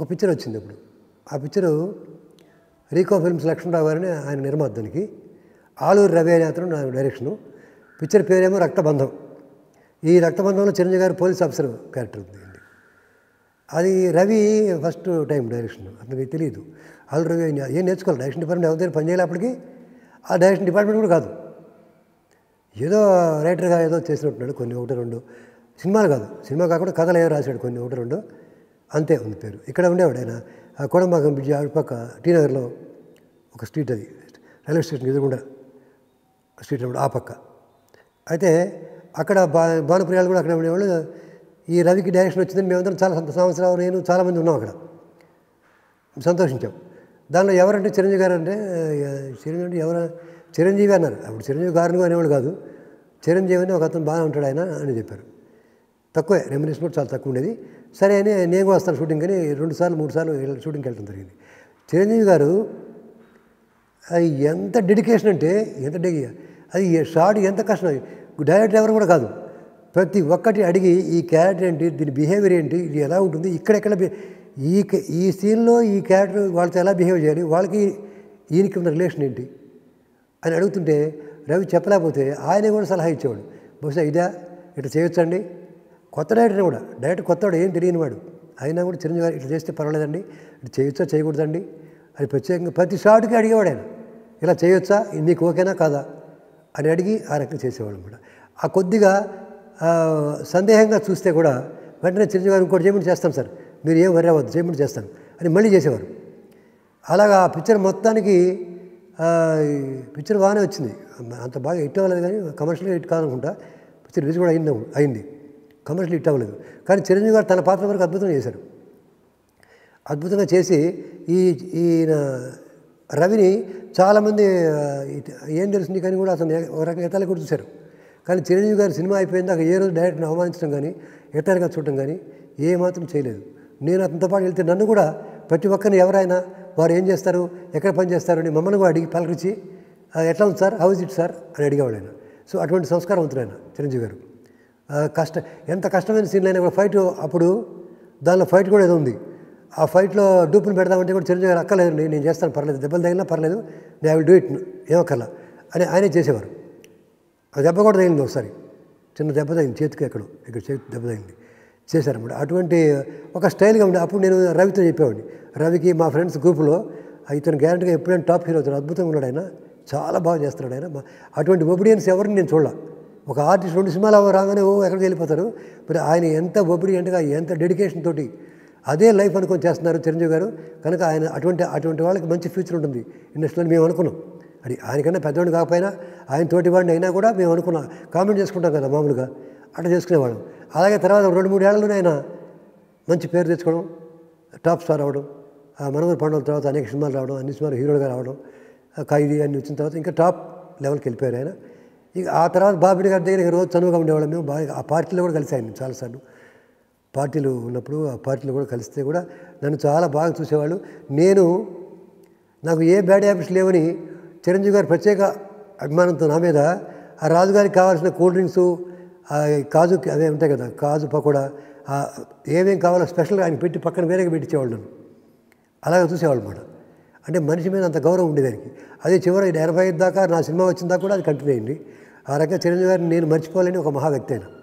ఒక పిక్చర్ వచ్చింది ఇప్పుడు ఆ పిక్చరు రీకో ఫిల్మ్స్ లక్ష్మణరావు గారిని ఆయన నిర్మాత దానికి ఆలూరు రవి అనే అతను నా డైరెక్షను పిక్చర్ పేరేమో రక్తబంధం ఈ రక్తబంధంలో చిరంజీవి గారు పోలీస్ ఆఫీసర్ క్యారెక్టర్ ఉంది అది రవి ఫస్ట్ టైం డైరెక్షన్ అతనికి తెలియదు ఆల్ రవి ఆయన ఏం నేర్చుకోవాలి డైరెక్షన్ డిపార్ట్మెంట్ ఎవరి దగ్గర పనిచేయాలప్పటికీ ఆ డైరెక్షన్ డిపార్ట్మెంట్ కూడా కాదు ఏదో రైటర్గా ఏదో చేసినట్టున్నాడు కొన్ని ఒకటి రెండు సినిమాలు కాదు సినిమా కాకుండా కథలు ఏదో రాశాడు కొన్ని ఒకటి రెండు అంతే ఉంది పేరు ఇక్కడ ఉండేవాడు ఆయన ఆ కోడంబాకం బ్రిడ్జి పక్క టీ నగర్లో ఒక స్ట్రీట్ అది రైల్వే స్టేషన్ ఎదురుగుండా స్ట్రీట్ అన్నమాట ఆ పక్క అయితే అక్కడ బా భానుప్రియాలు కూడా అక్కడ ఉండేవాళ్ళు ఈ రవికి డైరెక్షన్ వచ్చిందని మేమందరం చాలా సంత- సంవత్సరాలు నేను చాలామంది ఉన్నాం అక్కడ సంతోషించాం దానిలో ఎవరంటే చిరంజీవి గారు అంటే ఆ, చిరంజీవి అంటే ఎవరు చిరంజీవి అన్నారు అప్పుడు చిరంజీవి గారిని అనేవాడు కాదు చిరంజీవి అని ఒక అతను బాగా ఉంటాడు ఆయన అని చెప్పారు తక్కువే రెమ్యునేషన్ కూడా చాలా తక్కువ ఉండేది సరే అని నేను కూడా వస్తాను షూటింగ్ అని రెండు సార్లు మూడు సార్లు వెళ్ళ- షూటింగ్కి వెళ్ళడం జరిగింది చిరంజీవి గారు అది ఎంత డెడికేషన్ అంటే ఎంత డెగి అది షార్ట్ ఎంత కష్టం డైరెక్టర్ ఎవరు కూడా కాదు ప్రతి ఒక్కటి అడిగి ఈ క్యారెక్టర్ ఏంటి దీని బిహేవియర్ ఏంటి ఇది ఎలా ఉంటుంది ఇక్కడెక్కడ బి- ఈ క- ఈ సీన్లో ఈ క్యారెక్టర్ వాళ్ళతో ఎలా బిహేవ్ చేయాలి వాళ్ళకి ఈయనకి ఉన్న రిలేషన్ ఏంటి అని అడుగుతుంటే రవి చెప్పలేకపోతే ఆయన కూడా సలహా ఇచ్చేవాడు బహుశా ఇదా ఇట్లా చేయొచ్చండి కొత్త డైరెక్టర్ కూడా డైరెక్టర్ కొత్తవాడు ఏం తెలియని వాడు అయినా కూడా చిరంజీవి గారు ఇట్లా చేస్తే పర్వాలేదండి ఇట్లా చేయొచ్చా చేయకూడదండి అది ప్రత్యేకంగా ప్రతి షాట్కి అడిగేవాడు ఆయన ఇలా చేయొచ్చా ఇది నీకు ఓకేనా కాదా అని అడిగి ఆ రకంగా చేసేవాడు అనమాట ఆ కొద్దిగా ఆ, సందేహంగా చూస్తే కూడా వెంటనే చిరంజీవి గారు ఇంకోటి చేయమని చేస్తాను సార్ మీరు ఏం వరి అవ్వద్దు చేయమని చేస్తాను అని మళ్ళీ చేసేవారు అలాగా ఆ పిక్చర్ మొత్తానికి ఆ, ఈ పిక్చర్ బాగానే వచ్చింది అంత బాగా హిట్ అవ్వలేదు కానీ కమర్షియల్గా హిట్ కాదనుకుంటా పిక్చర్ రిలీజ్ కూడా అయింది అయింది కమర్షియల్ హిట్ అవ్వలేదు కానీ చిరంజీవి గారు తన పాత్ర వరకు అద్భుతంగా చేశారు అద్భుతంగా చేసి ఈ ఈయన రవిని చాలామంది ఆ, ఇట- ఏం తెలుసు నీకని కూడా అతను ఏ- ఒక రకంగా ఎత్తాలి కూడా చూశారు కానీ చిరంజీవి గారి సినిమా అయిపోయిందాక ఏ రోజు డైరెక్ట్ని అవమానించడం కానీ ఎత్తాలిగా చూడటం కానీ ఏ మాత్రం చేయలేదు నేను అతనితో పాటు వెళ్తే నన్ను కూడా ప్రతి ఒక్కరిని ఎవరైనా వారు ఏం చేస్తారు ఎక్కడ పని చేస్తారు అని మమ్మల్ని కూడా అడిగి పలకరించి "ఆ, ఎట్లా ఉంది sir how is it sir అని అడిగేవాడు ఆయన సో అటువంటి సంస్కారవంతుడు ఆయన చిరంజీవి గారు ఆ, కష్ట ఎంత కష్టమైన సీన్లు అయినా కూడా ఫైట్ అప్పుడు దానిలో ఫైట్ కూడా ఏదో ఉంది ఆ ఫైట్లో డూపులు పెడదామంటే కూడా చిరంజీవి గారు అక్కర్లేదండి నేను చేస్తాను పర్లేదు దెబ్బలు తగిలినా పర్లేదు నేను ఐ విల్ డూ ఇట్ ఏమక్కర్లా అని ఆయనే చేసేవారు ఆ దెబ్బ కూడా తగిలింది ఒకసారి చిన్న దెబ్బ తగిలింది చేతికి ఎక్కడో ఇక్కడ చేతి దెబ్బ తగిలింది చేశారన్నమాట అటువంటి ఒక స్టైల్గా ఉండే అప్పుడు నేను రవితో చెప్పేవాడిని రవికి మా ఫ్రెండ్స్ గ్రూపులో ఇతను గ్యారంటీగా ఎప్పుడైనా టాప్ హీరో అవుతాడు అద్భుతంగా ఉన్నాడు ఆయన చాలా బాగా చేస్తున్నాడు ఆయన మా- అటువంటి ఒబిడియన్స్ ఎవరిని నేను చూడాల ఒక ఆర్టిస్ట్ రెండు సినిమాలు రాగానే ఓ ఎక్కడికి వెళ్ళిపోతారు మరి ఆయన ఎంత ఒబిడియంట్గా ఎంత డెడికేషన్ తోటి అదే లైఫ్ అనుకొని చేస్తున్నారు చిరంజీవి గారు కనుక ఆయన అటువంటి అటువంటి వాళ్ళకి మంచి ఫ్యూచర్ ఉంటుంది ఇండస్ట్రీలో మేము అనుకున్నాం అది ఆయనకన్నా పెద్దవాడిని కాకపోయినా ఆయన తోటి వాడిని అయినా కూడా మేము అనుకున్నాం కామెంట్ చేసుకుంటాం కదా మామూలుగా అట్లా చేసుకునేవాళ్ళం అలాగే తర్వాత రెండు మూడు ఏళ్ళలోనే ఆయన మంచి పేరు తెచ్చుకోవడం టాప్ స్టార్ అవ్వడం ఆ మనోహర్ పాండవుల తర్వాత అనేక సినిమాలు రావడం అన్ని సినిమాలు హీరోలుగా రావడం ఆ ఖైదీ అన్ని వచ్చిన తర్వాత ఇంకా టాప్ లెవెల్కి వెళ్ళిపోయారు ఆయన ఇక ఆ తర్వాత బాబిడి గారి దగ్గర ఇక రోజు చనువుగా ఉండేవాళ్ళం మేము బాగా ఆ పార్టీలో కూడా కలిసి ఆయన చాలాసార్లు పార్టీలు ఉన్నప్పుడు ఆ పార్టీలో కూడా కలిస్తే కూడా నన్ను చాలా బాగా చూసేవాళ్ళు నేను నాకు ఏ బ్యాడ్ హ్యాబిట్స్ లేవని చిరంజీవి గారు ప్రత్యేక అభిమానంతో నా మీద ఆ రాజుగారికి కావాల్సిన కూల్ డ్రింక్స్ ఆ కాజు అవే ఉంటాయి కదా కాజు పకోడా ఆ ఏమేం కావాలో స్పెషల్గా ఆయన పెట్టి పక్కన వేరేగా పెట్టించేవాళ్ళు నన్ను అలాగే చూసేవాళ్ళు అన్నమాట అంటే మనిషి మీద అంత గౌరవం ఉండేదానికి అదే చివరి ఎనభై ఐదు దాకా నా సినిమా వచ్చిన దాకా కూడా అది కంటిన్యూ అయింది ఆ రకంగా చిరంజీవి గారిని నేను మర్చిపోలేని ఒక మహా వ్యక్తి అయినా